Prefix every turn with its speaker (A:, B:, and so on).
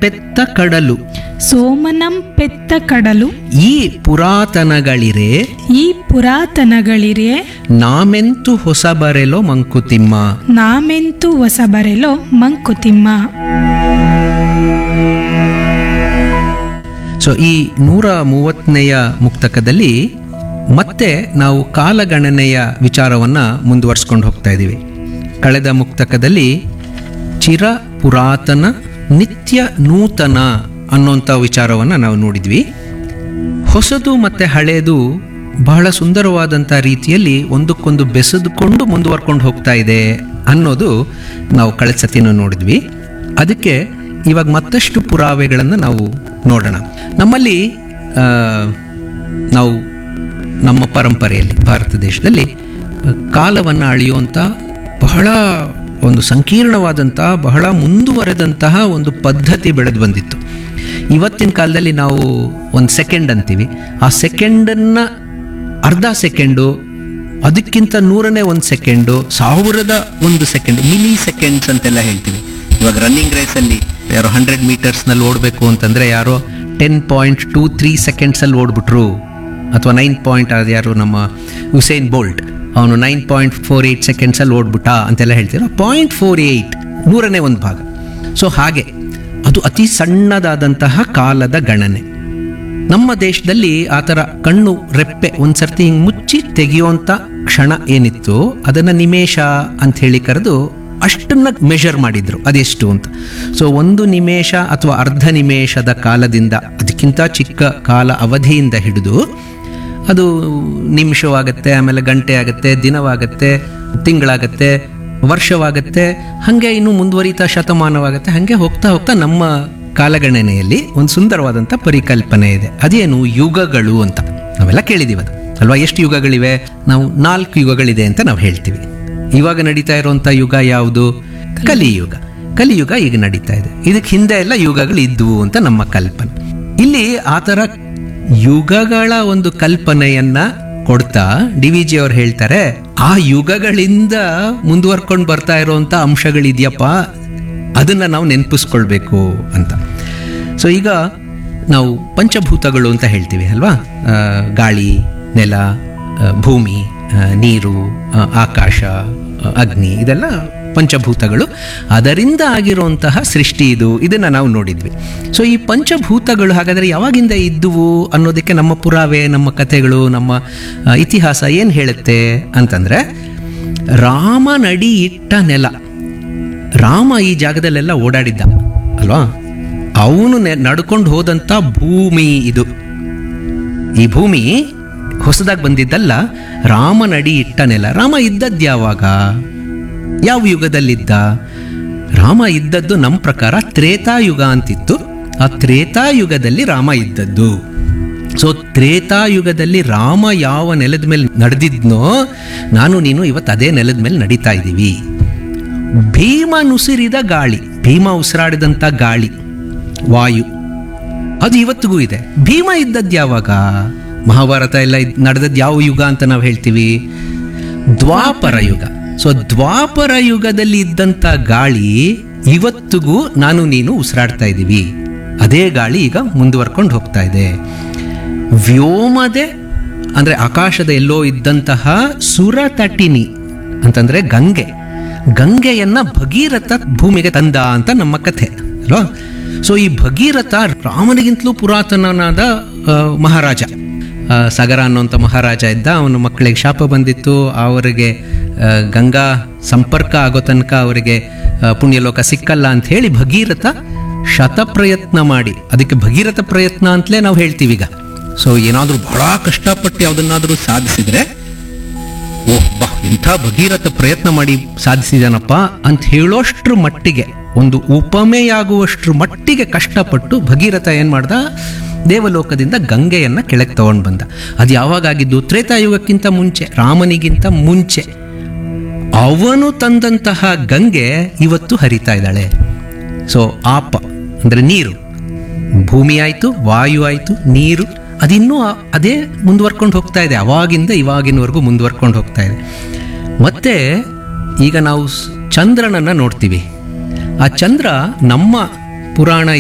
A: ಪೆತ್ತ ಕಡಲು
B: ಸೋಮನಂ ಪೆತ್ತ ಕಡಲು
A: ಈ ಪುರಾತನಗಳಿರೆ
B: ಈ ಪುರಾತನಗಳಿರೆ
A: ನಾಮೆಂತು ಹೊಸಬರೆಲೋ ಮಂಕುತಿಮ್ಮ
B: ನಾಮೆಂತು ಹೊಸಬರೆಲೋ ಮಂಕುತಿಮ್ಮ
A: ಸೊ ಈ ನೂರ ಮೂವತ್ತನೆಯ ಮುಕ್ತಕದಲ್ಲಿ ಮತ್ತೆ ನಾವು ಕಾಲಗಣನೆಯ ವಿಚಾರವನ್ನ ಮುಂದುವರಿಸ್ಕೊಂಡು ಹೋಗ್ತಾ ಇದ್ದೀವಿ ಕಳೆದ ಮುಕ್ತಕದಲ್ಲಿ ಚಿರ ಪುರಾತನ ನಿತ್ಯ ನೂತನ ಅನ್ನೋಂಥ ವಿಚಾರವನ್ನು ನಾವು ನೋಡಿದ್ವಿ ಹೊಸದು ಮತ್ತು ಹಳೆಯದು ಬಹಳ ಸುಂದರವಾದಂಥ ರೀತಿಯಲ್ಲಿ ಒಂದಕ್ಕೊಂದು ಬೆಸೆದುಕೊಂಡು ಮುಂದುವರ್ಕೊಂಡು ಹೋಗ್ತಾ ಇದೆ ಅನ್ನೋದು ನಾವು ಕಳೆದ ಸತಿನೂ ನೋಡಿದ್ವಿ ಅದಕ್ಕೆ ಇವಾಗ ಮತ್ತಷ್ಟು ಪುರಾವೆಗಳನ್ನು ನಾವು ನೋಡೋಣ ನಮ್ಮಲ್ಲಿ ಆ, ನಾವು ನಮ್ಮ ಪರಂಪರೆಯಲ್ಲಿ ಭಾರತ ದೇಶದಲ್ಲಿ ಕಾಲವನ್ನು ಅಳೆಯುವಂಥ ಬಹಳ ಒಂದು ಸಂಕೀರ್ಣವಾದಂಥ ಬಹಳ ಮುಂದುವರೆದಂತಹ ಒಂದು ಪದ್ಧತಿ ಬೆಳೆದು ಬಂದಿತ್ತು ಇವತ್ತಿನ ಕಾಲದಲ್ಲಿ ನಾವು ಒಂದು ಸೆಕೆಂಡ್ ಅಂತೀವಿ ಆ ಸೆಕೆಂಡನ್ನು ಅರ್ಧ ಸೆಕೆಂಡು ಅದಕ್ಕಿಂತ ನೂರನೇ ಒಂದು ಸೆಕೆಂಡು ಸಾವಿರದ ಒಂದು ಸೆಕೆಂಡ್ ಮಿಲಿ ಸೆಕೆಂಡ್ಸ್ ಅಂತೆಲ್ಲ ಹೇಳ್ತೀವಿ ಇವಾಗ ರನ್ನಿಂಗ್ ರೇಸಲ್ಲಿ ಯಾರೋ ಹಂಡ್ರೆಡ್ ಮೀಟರ್ಸ್ನಲ್ಲಿ ಓಡಬೇಕು ಅಂತಂದರೆ ಯಾರೋ ಟೆನ್ ಪಾಯಿಂಟ್ ಟೂ ತ್ರೀ ಸೆಕೆಂಡ್ಸಲ್ಲಿ ಓಡ್ಬಿಟ್ರು ಅಥವಾ ನೈನ್ ಪಾಯಿಂಟ್ ಅದು ಯಾರು ನಮ್ಮ ಹುಸೇನ್ ಬೋಲ್ಟ್ ಅವನು ನೈನ್ ಪಾಯಿಂಟ್ ಫೋರ್ ಏಯ್ಟ್ ಸೆಕೆಂಡ್ಸಲ್ಲಿ ಓಡ್ಬಿಟ್ಟ ಅಂತೆಲ್ಲ ಹೇಳ್ತೀರ ಪಾಯಿಂಟ್ ಫೋರ್ ಏಯ್ಟ್ ನೂರನೇ ಒಂದು ಭಾಗ ಸೊ ಹಾಗೆ ಅದು ಅತಿ ಸಣ್ಣದಾದಂತಹ ಕಾಲದ ಗಣನೆ ನಮ್ಮ ದೇಶದಲ್ಲಿ ಆ ಥರ ಕಣ್ಣು ರೆಪ್ಪೆ ಒಂದ್ಸರ್ತಿ ಹಿಂಗೆ ಮುಚ್ಚಿ ತೆಗೆಯುವಂಥ ಕ್ಷಣ ಏನಿತ್ತು ಅದನ್ನು ನಿಮೇಷ ಅಂತ ಹೇಳಿ ಕರೆದು ಅಷ್ಟನ್ನ ಮೆಷರ್ ಮಾಡಿದ್ರು ಅದೆಷ್ಟು ಅಂತ ಸೊ ಒಂದು ನಿಮೇಷ ಅಥವಾ ಅರ್ಧ ನಿಮೇಷದ ಕಾಲದಿಂದ ಅದಕ್ಕಿಂತ ಚಿಕ್ಕ ಕಾಲ ಅವಧಿಯಿಂದ ಹಿಡಿದು ಅದು ನಿಮಿಷವಾಗತ್ತೆ ಆಮೇಲೆ ಗಂಟೆ ಆಗುತ್ತೆ ದಿನವಾಗತ್ತೆ ತಿಂಗಳಾಗತ್ತೆ ವರ್ಷವಾಗತ್ತೆ ಹಾಗೆ ಇನ್ನು ಮುಂದುವರಿತಾ ಶತಮಾನವಾಗತ್ತೆ ಹಾಗೆ ಹೋಗ್ತಾ ಹೋಗ್ತಾ ನಮ್ಮ ಕಾಲಗಣನೆಯಲ್ಲಿ ಒಂದು ಸುಂದರವಾದಂಥ ಪರಿಕಲ್ಪನೆ ಇದೆ ಅದೇನು ಯುಗಗಳು ಅಂತ ನಾವೆಲ್ಲ ಕೇಳಿದೀವಿ ಅದು ಅಲ್ವಾ ಎಷ್ಟು ಯುಗಗಳಿವೆ ನಾವು ನಾಲ್ಕು ಯುಗಗಳಿದೆ ಅಂತ ನಾವು ಹೇಳ್ತೀವಿ ಇವಾಗ ನಡೀತಾ ಇರುವಂಥ ಯುಗ ಯಾವುದು ಕಲಿಯುಗ ಕಲಿಯುಗ ಈಗ ನಡೀತಾ ಇದೆ ಇದಕ್ಕೆ ಹಿಂದೆ ಎಲ್ಲ ಯುಗಗಳು ಇದ್ವು ಅಂತ ನಮ್ಮ ಕಲ್ಪನೆ ಇಲ್ಲಿ ಆ ಥರ ಯುಗಗಳ ಒಂದು ಕಲ್ಪನೆಯನ್ನ ಕೊಡ್ತಾ ಡಿ ವಿ ಜಿ ಅವ್ರು ಹೇಳ್ತಾರೆ ಆ ಯುಗಗಳಿಂದ ಮುಂದುವರ್ಕೊಂಡು ಬರ್ತಾ ಇರುವಂತ ಅಂಶಗಳಿದೆಯಪ್ಪ ಅದನ್ನ ನಾವು ನೆನಪಿಸ್ಕೊಳ್ಬೇಕು ಅಂತ ಸೊ ಈಗ ನಾವು ಪಂಚಭೂತಗಳು ಅಂತ ಹೇಳ್ತೀವಿ ಅಲ್ವಾ ಆ, ಗಾಳಿ ನೆಲ ಆ, ಭೂಮಿ ಆ, ನೀರು ಆ, ಆಕಾಶ ಆ, ಅಗ್ನಿ ಇದೆಲ್ಲ ಪಂಚಭೂತಗಳು ಅದರಿಂದ ಆಗಿರುವಂತಹ ಸೃಷ್ಟಿ ಇದು ಇದನ್ನು ನಾವು ನೋಡಿದ್ವಿ ಸೊ ಈ ಪಂಚಭೂತಗಳು ಹಾಗಾದರೆ ಯಾವಾಗಿಂದ ಇದ್ದುವು ಅನ್ನೋದಕ್ಕೆ ನಮ್ಮ ಪುರಾವೆ ನಮ್ಮ ಕಥೆಗಳು ನಮ್ಮ ಆ, ಇತಿಹಾಸ ಏನು ಹೇಳುತ್ತೆ ಅಂತಂದರೆ ರಾಮನಡಿ ಇಟ್ಟ ನೆಲ ರಾಮ ಈ ಜಾಗದಲ್ಲೆಲ್ಲ ಓಡಾಡಿದ್ದ ಅಲ್ವಾ ಅವನು ನಡ್ಕೊಂಡು ಹೋದಂಥ ಭೂಮಿ ಇದು ಈ ಭೂಮಿ ಹೊಸದಾಗಿ ಬಂದಿದ್ದಲ್ಲ ರಾಮನಡಿ ಇಟ್ಟ ನೆಲ ರಾಮ ಇದ್ದದ್ದು ಯಾವಾಗ ಯಾವ ಯುಗದಲ್ಲಿದ್ದ ರಾಮ ಇದ್ದದ್ದು ನಮ್ಮ ಪ್ರಕಾರ ತ್ರೇತಾಯುಗ ಅಂತಿತ್ತು ಆ ತ್ರೇತಾಯುಗದಲ್ಲಿ ರಾಮ ಇದ್ದದ್ದು ಸೊ ತ್ರೇತಾಯುಗದಲ್ಲಿ ರಾಮ ಯಾವ ನೆಲದ ಮೇಲೆ ನಡೆದಿದ್ನೋ ನಾನು ನೀನು ಇವತ್ತು ಅದೇ ನೆಲದ ಮೇಲೆ ನಡೀತಾ ಇದ್ದೀವಿ ಭೀಮ ನುಸಿರಿದ ಗಾಳಿ ಭೀಮ ಉಸಿರಾಡಿದಂಥ ಗಾಳಿ ವಾಯು ಅದು ಇವತ್ತಿಗೂ ಇದೆ ಭೀಮ ಇದ್ದದ್ದು ಯಾವಾಗ ಮಹಾಭಾರತ ಎಲ್ಲ ಇದ್- ನಡೆದದ್ದು ಯಾವ ಯುಗ ಅಂತ ನಾವು ಹೇಳ್ತೀವಿ ದ್ವಾಪರ ಯುಗ ಸೊ ದ್ವಾಪರ ಯುಗದಲ್ಲಿ ಇದ್ದಂಥ ಗಾಳಿ ಇವತ್ತಿಗೂ ನಾನು ನೀನು ಉಸಿರಾಡ್ತಾ ಇದ್ದೀವಿ ಅದೇ ಗಾಳಿ ಈಗ ಮುಂದುವರ್ಕೊಂಡು ಹೋಗ್ತಾ ಇದೆ ವ್ಯೋಮದೆ ಅಂದರೆ ಆಕಾಶದ ಎಲ್ಲೋ ಇದ್ದಂತಹ ಸುರತಟಿನಿ ಅಂತಂದರೆ ಗಂಗೆ ಗಂಗೆಯನ್ನ ಭಗೀರಥ ಭೂಮಿಗೆ ತಂದ ಅಂತ ನಮ್ಮ ಕಥೆ ಅಲ್ವಾ ಸೊ ಈ ಭಗೀರಥ ರಾಮನಿಗಿಂತಲೂ ಪುರಾತನನಾದ ಆ, ಮಹಾರಾಜ ಆ, ಸಗರ ಅನ್ನುವಂಥ ಮಹಾರಾಜ ಇದ್ದ ಅವನ ಮಕ್ಕಳಿಗೆ ಶಾಪ ಬಂದಿತ್ತು ಅವರಿಗೆ ಆ, ಗಂಗಾ ಸಂಪರ್ಕ ಆಗೋ ತನಕ ಅವರಿಗೆ ಆ, ಪುಣ್ಯಲೋಕ ಸಿಕ್ಕಲ್ಲ ಅಂತ ಹೇಳಿ ಭಗೀರಥ ಶತಪ್ರಯತ್ನ ಮಾಡಿ ಅದಕ್ಕೆ ಭಗೀರಥ ಪ್ರಯತ್ನ ಅಂತಲೇ ನಾವು ಹೇಳ್ತೀವಿ ಈಗ ಸೊ ಏನಾದರೂ ಬಹಳ ಕಷ್ಟಪಟ್ಟು ಯಾವುದನ್ನಾದರೂ ಸಾಧಿಸಿದ್ರೆ ಓಹ್ ಬಾ ಇಂಥ ಭಗೀರಥ ಪ್ರಯತ್ನ ಮಾಡಿ ಸಾಧಿಸಿದಾನಪ್ಪ ಅಂತ ಹೇಳೋಷ್ಟ್ರ ಮಟ್ಟಿಗೆ ಒಂದು ಉಪಮೆಯಾಗುವಷ್ಟ್ರ ಮಟ್ಟಿಗೆ ಕಷ್ಟಪಟ್ಟು ಭಗೀರಥ ಏನು ಮಾಡ್ದ ದೇವಲೋಕದಿಂದ ಗಂಗೆಯನ್ನ ಕೆಳಗೆ ತಗೊಂಡು ಬಂದ ಅದು ಯಾವಾಗ ಆಗಿದ್ದು ತ್ರೇತಾಯುಗಕ್ಕಿಂತ ಮುಂಚೆ ರಾಮನಿಗಿಂತ ಮುಂಚೆ ಅವನು ತಂದಂತಹ ಗಂಗೆ ಇವತ್ತು ಹರಿತಾ ಇದ್ದಾಳೆ ಸೊ ಆಪ ಅಂದರೆ ನೀರು ಭೂಮಿ ಆಯಿತು ವಾಯು ಆಯಿತು ನೀರು ಅದಿನ್ನೂ ಆ- ಅದೇ ಮುಂದುವರ್ಕೊಂಡು ಹೋಗ್ತಾ ಇದೆ ಅವಾಗಿಂದ ಇವಾಗಿನವರೆಗೂ ಮುಂದುವರ್ಕೊಂಡು ಹೋಗ್ತಾ ಇದೆ ಮತ್ತೆ ಈಗ ನಾವು ಸ್- ಚಂದ್ರನನ್ನ ನೋಡ್ತೀವಿ ಆ ಚಂದ್ರ ನಮ್ಮ ಪುರಾಣ